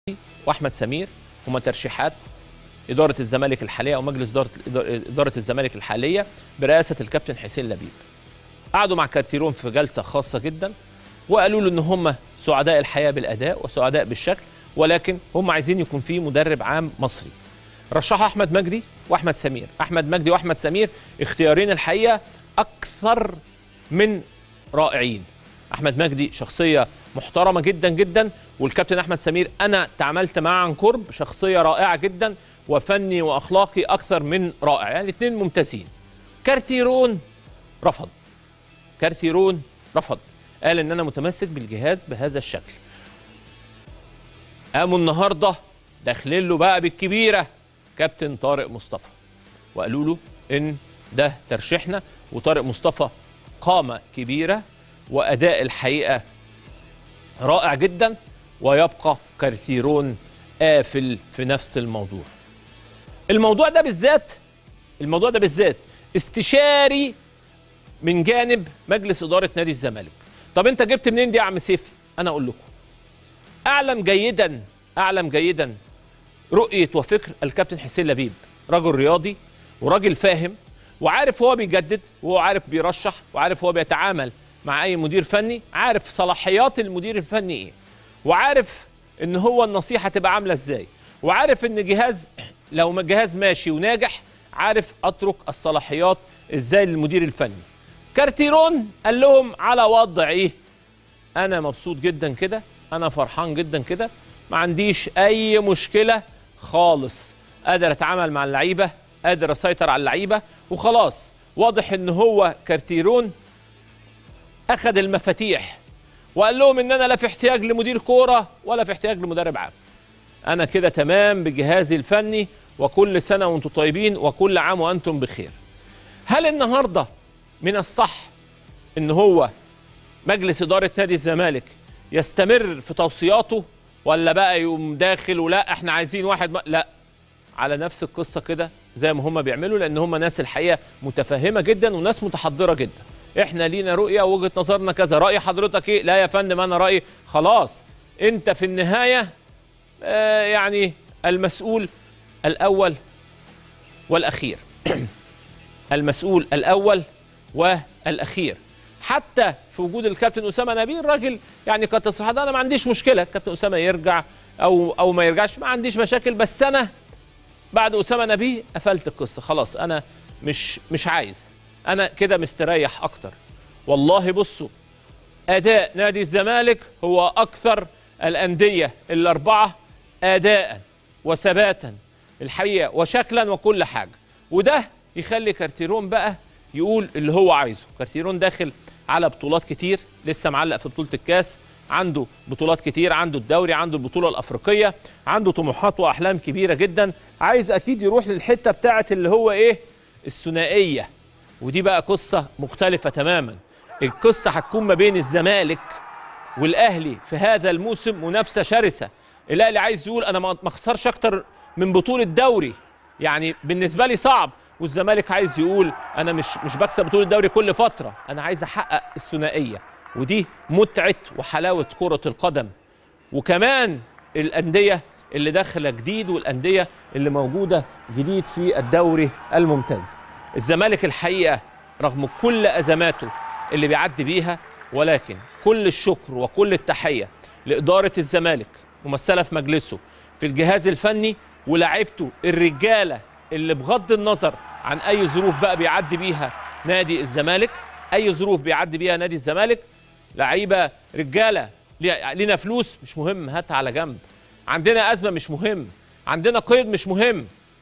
واحمد سمير هما ترشيحات اداره الزمالك الحاليه او مجلس اداره اداره الزمالك الحاليه برئاسه الكابتن حسين لبيب قعدوا مع كارتيرون في جلسه خاصه جدا وقالوا له ان هم سعداء الحياه بالاداء وسعداء بالشكل ولكن هم عايزين يكون في مدرب عام مصري رشحوا احمد مجدي واحمد سمير احمد مجدي واحمد سمير اختيارين الحقيقه اكثر من رائعين احمد مجدي شخصيه محترمه جدا جدا والكابتن احمد سمير انا تعاملت معاه عن قرب شخصيه رائعه جدا وفني واخلاقي اكثر من رائع يعني الاثنين ممتازين كارتيرون رفض كارتيرون رفض قال ان انا متمسك بالجهاز بهذا الشكل قاموا النهارده داخلين له بقى بالكبيره كابتن طارق مصطفى وقالوا له ان ده ترشيحنا وطارق مصطفى قامه كبيره واداء الحقيقه رائع جدا ويبقى كارتيرون قافل في نفس الموضوع الموضوع ده بالذات الموضوع ده بالذات استشاري من جانب مجلس اداره نادي الزمالك طب انت جبت منين دي يا عم سيف انا اقول لكم اعلم جيدا اعلم جيدا رؤيه وفكر الكابتن حسين لبيب رجل رياضي وراجل فاهم وعارف هو بيجدد وهو عارف بيرشح وعارف هو بيتعامل مع اي مدير فني عارف صلاحيات المدير الفني ايه وعارف ان هو النصيحه تبقى عامله ازاي وعارف ان جهاز لو ما جهاز ماشي وناجح عارف اترك الصلاحيات ازاي للمدير الفني كارتيرون قال لهم على وضع ايه انا مبسوط جدا كده انا فرحان جدا كده ما عنديش اي مشكله خالص قادر اتعامل مع اللعيبه قادر اسيطر على اللعيبه وخلاص واضح ان هو كارتيرون اخذ المفاتيح وقال لهم ان انا لا في احتياج لمدير كوره ولا في احتياج لمدرب عام انا كده تمام بجهازي الفني وكل سنه وانتم طيبين وكل عام وانتم بخير هل النهارده من الصح ان هو مجلس اداره نادي الزمالك يستمر في توصياته ولا بقى يقوم داخل ولا احنا عايزين واحد ما لا على نفس القصه كده زي ما هم بيعملوا لان هم ناس الحقيقه متفهمه جدا وناس متحضره جدا احنا لينا رؤيه ووجهه نظرنا كذا راي حضرتك ايه لا يا فندم انا رايي خلاص انت في النهايه آه يعني المسؤول الاول والاخير المسؤول الاول والاخير حتى في وجود الكابتن اسامه نبيل راجل يعني كتصريحات انا ما عنديش مشكله الكابتن اسامه يرجع او او ما يرجعش ما عنديش مشاكل بس انا بعد اسامه نبيه قفلت القصه خلاص انا مش مش عايز انا كده مستريح اكتر والله بصوا اداء نادي الزمالك هو اكثر الانديه الاربعه اداء وثباتا الحقيقه وشكلا وكل حاجه وده يخلي كارتيرون بقى يقول اللي هو عايزه كارتيرون داخل على بطولات كتير لسه معلق في بطوله الكاس عنده بطولات كتير عنده الدوري عنده البطوله الافريقيه عنده طموحات واحلام كبيره جدا عايز اكيد يروح للحته بتاعه اللي هو ايه الثنائيه ودي بقى قصه مختلفه تماما القصه هتكون ما بين الزمالك والاهلي في هذا الموسم منافسه شرسه الاهلي عايز يقول انا ما اخسرش اكتر من بطوله دوري يعني بالنسبه لي صعب والزمالك عايز يقول انا مش مش بكسب بطوله الدوري كل فتره انا عايز احقق الثنائيه ودي متعه وحلاوه كره القدم وكمان الانديه اللي داخله جديد والانديه اللي موجوده جديد في الدوري الممتاز الزمالك الحقيقه رغم كل ازماته اللي بيعدي بيها ولكن كل الشكر وكل التحيه لاداره الزمالك ممثله في مجلسه في الجهاز الفني ولاعيبته الرجاله اللي بغض النظر عن اي ظروف بقى بيعدي بيها نادي الزمالك اي ظروف بيعدي بيها نادي الزمالك لعيبه رجاله لينا فلوس مش مهم هاتها على جنب عندنا ازمه مش مهم عندنا قيد مش مهم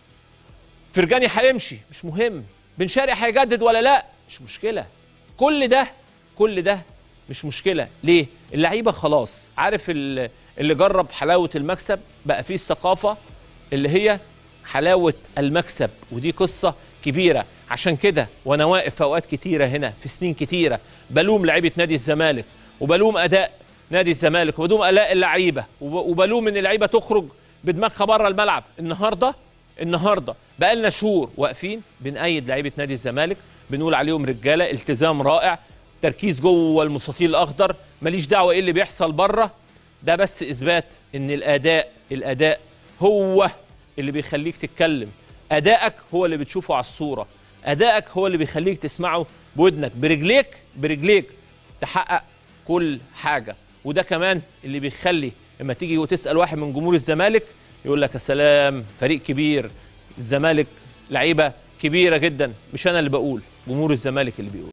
فرجاني هيمشي مش مهم بن شرقي هيجدد ولا لا مش مشكله كل ده كل ده مش مشكله ليه اللعيبه خلاص عارف اللي جرب حلاوه المكسب بقى فيه الثقافه اللي هي حلاوه المكسب ودي قصه كبيره عشان كده وانا واقف في اوقات كتيره هنا في سنين كتيره بلوم لعيبه نادي الزمالك وبلوم اداء نادي الزمالك وبلوم اداء اللعيبه وبلوم ان اللعيبه تخرج بدماغها بره الملعب النهارده النهارده بقى لنا شهور واقفين بنأيد لعيبه نادي الزمالك بنقول عليهم رجاله التزام رائع تركيز جوه المستطيل الاخضر ماليش دعوه ايه اللي بيحصل بره ده بس اثبات ان الاداء الاداء هو اللي بيخليك تتكلم ادائك هو اللي بتشوفه على الصوره ادائك هو اللي بيخليك تسمعه بودنك برجليك برجليك تحقق كل حاجه وده كمان اللي بيخلي لما تيجي وتسال واحد من جمهور الزمالك يقول لك يا سلام فريق كبير الزمالك لعيبه كبيره جدا مش انا اللي بقول جمهور الزمالك اللي بيقول